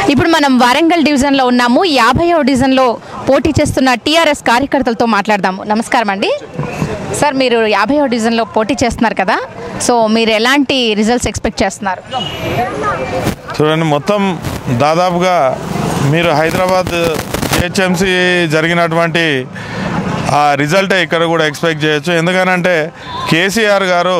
ఇప్పుడు మనం వరంగల్ డివిజన్లో ఉన్నాము యాభైవ డివిజన్లో పోటీ చేస్తున్న టీఆర్ఎస్ కార్యకర్తలతో మాట్లాడదాము నమస్కారం అండి సార్ మీరు యాభైవ డివిజన్లో పోటీ చేస్తున్నారు కదా సో మీరు ఎలాంటి రిజల్ట్స్ ఎక్స్పెక్ట్ చేస్తున్నారు చూడండి మొత్తం దాదాపుగా మీరు హైదరాబాద్ జిహెచ్ఎంసి జరిగినటువంటి ఆ రిజల్టే ఇక్కడ కూడా ఎక్స్పెక్ట్ చేయొచ్చు ఎందుకనంటే కేసీఆర్ గారు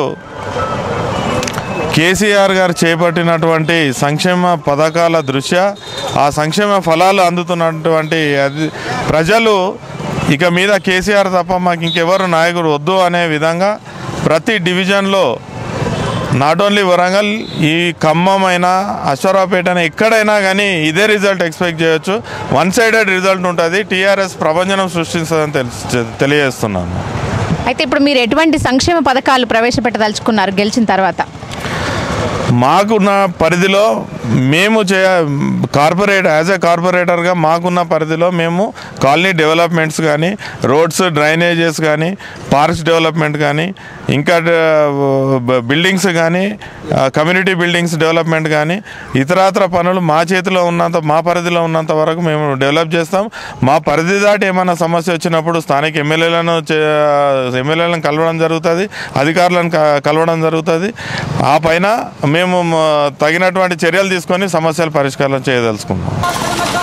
కేసీఆర్ గారు చేపట్టినటువంటి సంక్షేమ పథకాల దృష్ట్యా ఆ సంక్షేమ ఫలాలు అందుతున్నటువంటి అది ప్రజలు ఇక మీద కేసీఆర్ తప్ప మాకు ఇంకెవరు నాయకుడు వద్దు అనే విధంగా ప్రతి డివిజన్లో నాట్ ఓన్లీ వరంగల్ ఈ ఖమ్మం అయినా అశ్వరావుపేట అయినా ఎక్కడైనా కానీ ఇదే రిజల్ట్ ఎక్స్పెక్ట్ చేయొచ్చు వన్ సైడెడ్ రిజల్ట్ ఉంటుంది టీఆర్ఎస్ ప్రభంజనం సృష్టిస్తుందని తెలి తెలియజేస్తున్నాను అయితే ఇప్పుడు మీరు ఎటువంటి సంక్షేమ పథకాలు ప్రవేశపెట్టదలుచుకున్నారు గెలిచిన తర్వాత మాకున్న పరిధిలో మేము చేయ కార్పొరేట్ యాజ్ ఎ కార్పొరేటర్గా మాకున్న పరిధిలో మేము కాలనీ డెవలప్మెంట్స్ కానీ రోడ్స్ డ్రైనేజెస్ కానీ పార్క్స్ డెవలప్మెంట్ కానీ ఇంకా డ- బిల్డింగ్స్ కానీ కమ్యూనిటీ బిల్డింగ్స్ డెవలప్మెంట్ కానీ ఇతరాతర పనులు మా చేతిలో ఉన్నంత మా పరిధిలో ఉన్నంత వరకు మేము డెవలప్ చేస్తాం మా పరిధి దాటి ఏమైనా సమస్య వచ్చినప్పుడు స్థానిక ఎమ్మెల్యేలను ఎమ్మెల్యేలను కలవడం జరుగుతుంది అధికారులను క- కలవడం జరుగుతుంది ఆ పైన మేము మ, తగినటువంటి చర్యలు తీసుకొని సమస్యలు పరిష్కారం చేయదలుచుకుంటాం